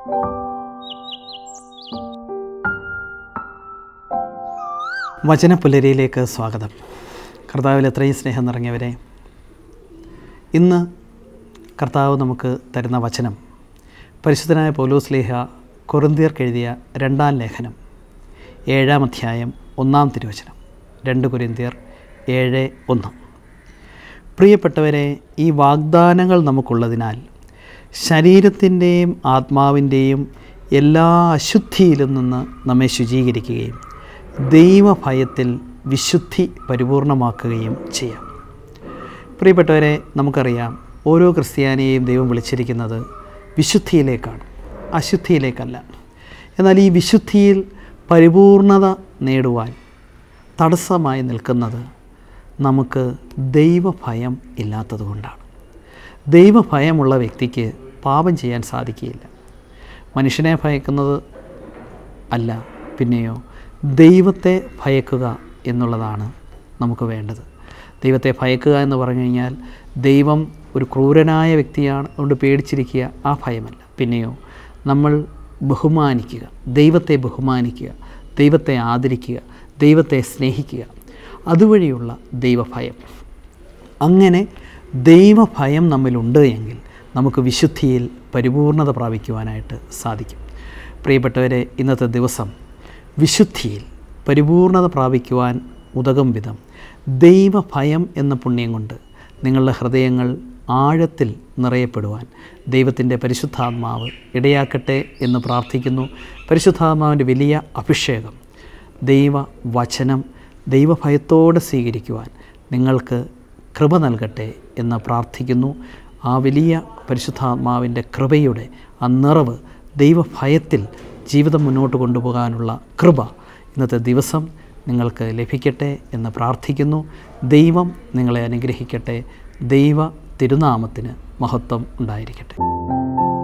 വചനപ്പുലരിയിലേക്ക് സ്വാഗതം കർത്താവിൽ എത്രയും സ്നേഹം നിറഞ്ഞവരെ ഇന്ന് കർത്താവ് നമുക്ക് തരുന്ന വചനം പരിശുദ്ധനായ പൗലോസ് ലേഹ കൊറിന്തിയർക്ക് എഴുതിയ രണ്ടാം ലേഖനം ഏഴാം അധ്യായം ഒന്നാം തിരുവചനം രണ്ട് കൊരിന്തിയർ ഏഴ് ഒന്ന് പ്രിയപ്പെട്ടവരെ ഈ വാഗ്ദാനങ്ങൾ നമുക്കുള്ളതിനാൽ ശരീരത്തിൻ്റെയും ആത്മാവിൻ്റെയും എല്ലാ അശുദ്ധിയിലും നിന്ന് നമ്മെ ശുചീകരിക്കുകയും ദൈവഭയത്തിൽ വിശുദ്ധി പരിപൂർണമാക്കുകയും ചെയ്യാം പ്രിയപ്പെട്ടവരെ നമുക്കറിയാം ഓരോ ക്രിസ്ത്യാനിയെയും ദൈവം വിളിച്ചിരിക്കുന്നത് വിശുദ്ധിയിലേക്കാണ് അശുദ്ധിയിലേക്കല്ല എന്നാൽ ഈ വിശുദ്ധിയിൽ പരിപൂർണത നേടുവാൻ തടസ്സമായി നിൽക്കുന്നത് നമുക്ക് ദൈവഭയം ഇല്ലാത്തതുകൊണ്ടാണ് ദൈവഭയമുള്ള വ്യക്തിക്ക് പാപം ചെയ്യാൻ സാധിക്കുകയില്ല മനുഷ്യനെ ഭയക്കുന്നത് അല്ല പിന്നെയോ ദൈവത്തെ ഭയക്കുക എന്നുള്ളതാണ് നമുക്ക് വേണ്ടത് ദൈവത്തെ ഭയക്കുക എന്ന് പറഞ്ഞു കഴിഞ്ഞാൽ ദൈവം ഒരു ക്രൂരനായ വ്യക്തിയാണ് അതുകൊണ്ട് പേടിച്ചിരിക്കുക ആ ഭയമല്ല പിന്നെയോ നമ്മൾ ബഹുമാനിക്കുക ദൈവത്തെ ബഹുമാനിക്കുക ദൈവത്തെ ആദരിക്കുക ദൈവത്തെ സ്നേഹിക്കുക അതുവഴിയുള്ള ദൈവഭയം അങ്ങനെ ദൈവഭയം നമ്മിലുണ്ട് എങ്കിൽ നമുക്ക് വിശുദ്ധിയിൽ പരിപൂർണത പ്രാപിക്കുവാനായിട്ട് സാധിക്കും പ്രിയപ്പെട്ടവരെ ഇന്നത്തെ ദിവസം വിശുദ്ധിയിൽ പരിപൂർണത പ്രാപിക്കുവാൻ ഉതകും വിധം ദൈവഭയം എന്ന പുണ്യം കൊണ്ട് നിങ്ങളുടെ ഹൃദയങ്ങൾ ആഴത്തിൽ നിറയപ്പെടുവാൻ ദൈവത്തിൻ്റെ പരിശുദ്ധാത്മാവ് ഇടയാക്കട്ടെ എന്ന് പ്രാർത്ഥിക്കുന്നു പരിശുദ്ധാത്മാവിൻ്റെ വലിയ അഭിഷേകം ദൈവ വചനം ദൈവഭയത്തോടെ സ്വീകരിക്കുവാൻ നിങ്ങൾക്ക് കൃപ നൽകട്ടെ എന്ന് പ്രാർത്ഥിക്കുന്നു ആ വലിയ പരിശുദ്ധാത്മാവിൻ്റെ കൃപയുടെ ആ നിറവ് ദൈവഭയത്തിൽ ജീവിതം മുന്നോട്ട് കൊണ്ടുപോകാനുള്ള കൃപ ഇന്നത്തെ ദിവസം നിങ്ങൾക്ക് ലഭിക്കട്ടെ എന്ന് പ്രാർത്ഥിക്കുന്നു ദൈവം നിങ്ങളെ അനുഗ്രഹിക്കട്ടെ ദൈവ തിരുനാമത്തിന് മഹത്വം ഉണ്ടായിരിക്കട്ടെ